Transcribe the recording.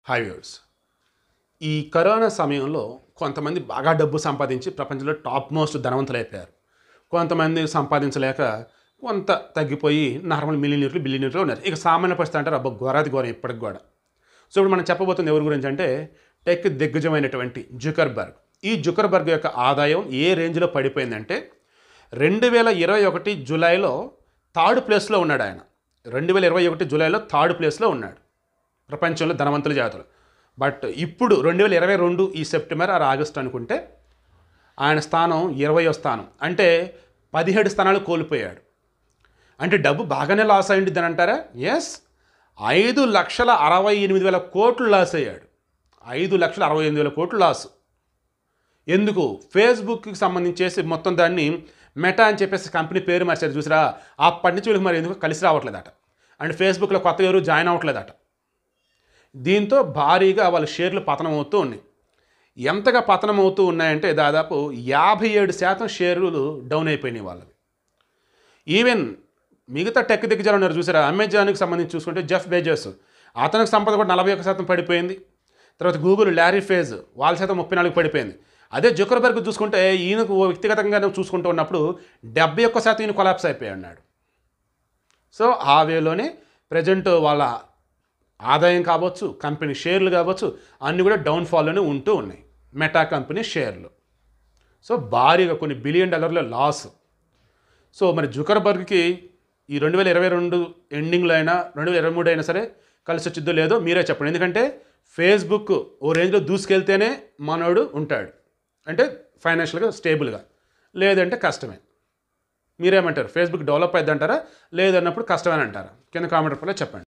high viewers ఈ corona సమయంలో కొంతమంది బాగా డబ్బు సంపాదించి ప్రపంచంలో టాప్ మోస్ట్ ధనవంతులు అయిపోయారు కొంతమంది సంపాదించలేక కొంత తగ్గిపోయి నార్మల్ మిలియనీర్లు బిలియనీర్లు ఉన్నారు ఇక సామాన్య పరిస్థితి అంటారు అబ్బా ఘోరాది ఘోరం ఇప్పటికి కూడా సో ఇప్పుడు మనం చెప్పబోతుంది ఎవరి గురించి అంటే టెక్ దిగ్గజమైనటువంటి జుకర్బర్గ్ ఈ జుకర్బర్గ్ యొక్క ఆదాయం ఏ రేంజ్లో పడిపోయిందంటే రెండు వేల ఇరవై ఒకటి జూలైలో థర్డ్ ప్లేస్లో ఉన్నాడు ఆయన రెండు వేల ఇరవై ఒకటి జూలైలో థర్డ్ ప్లేస్లో ఉన్నాడు ప్రపంచంలో ధనవంతుల జాతులు బట్ ఇప్పుడు రెండు వేల ఇరవై రెండు ఈ సెప్టెంబర్ ఆరు ఆగస్టు అనుకుంటే ఆయన స్థానం ఇరవయో స్థానం అంటే పదిహేడు స్థానాలు కోల్పోయాడు అంటే డబ్బు బాగానే లాస్ అయ్యింది అని అంటారా ఎస్ ఐదు లక్షల అరవై ఎనిమిది వేల కోట్లు లాస్ అయ్యాడు ఐదు లక్షల అరవై ఎనిమిది వేల కోట్లు లాస్ ఎందుకు ఫేస్బుక్కి సంబంధించేసి మొత్తం దాన్ని మెటా అని చెప్పేసి కంపెనీ పేరు మార్చారు చూసారా అప్పటి నుంచి వీళ్ళకి మరి ఎందుకు కలిసి రావట్లేదట అండ్ ఫేస్బుక్లో కొత్త ఎవరు జాయిన్ అవ్వట్లేదట దీంతో భారీగా వాళ్ళ షేర్లు పతనం అవుతూ ఉన్నాయి ఎంతగా పతనం అవుతూ ఉన్నాయంటే దాదాపు యాభై ఏడు శాతం షేర్లు డౌన్ అయిపోయినాయి వాళ్ళవి ఈవెన్ మిగతా టెక్ దిగ్గజాలు ఉన్నారు చూసారా అమెజాన్కి సంబంధించి చూసుకుంటే జెఫ్ బేజర్స్ అతనికి సంపద కూడా నలభై ఒక శాతం పడిపోయింది తర్వాత గూగుల్ ల్యారీ ఫేజ్ వాళ్ళ శాతం ముప్పై నాలుగు పడిపోయింది అదే జుకర్బర్గ్ చూసుకుంటే ఈయనకు ఓ వ్యక్తిగతంగా చూసుకుంటూ ఉన్నప్పుడు డెబ్బై ఒక్క శాతం ఈయన కొలాప్స్ అయిపోయి అన్నాడు సో ఆ వేలోనే ప్రజెంట్ వాళ్ళ ఆదాయం కావచ్చు కంపెనీ షేర్లు కావచ్చు అన్నీ కూడా డౌన్ఫాల్లోనే ఉంటూ ఉన్నాయి మెటా కంపెనీ షేర్లు సో భారీగా కొన్ని బిలియన్ డాలర్ల లాస్ సో మరి జుకర్బర్గ్కి ఈ రెండు వేల ఇరవై రెండు ఎండింగ్లో అయినా రెండు వేల ఇరవై మూడు అయినా సరే కలిసి వచ్చిద్దో లేదో మీరే చెప్పండి ఎందుకంటే ఫేస్బుక్ ఓ రేంజ్లో దూసుకెళ్తేనే మనోడు ఉంటాడు అంటే ఫైనాన్షియల్గా స్టేబుల్గా లేదంటే కష్టమే మీరేమంటారు ఫేస్బుక్ డెవలప్ అయిందంటారా లేదన్నప్పుడు కష్టమని అంటారా కింద కామెంట్ రూపంలో చెప్పండి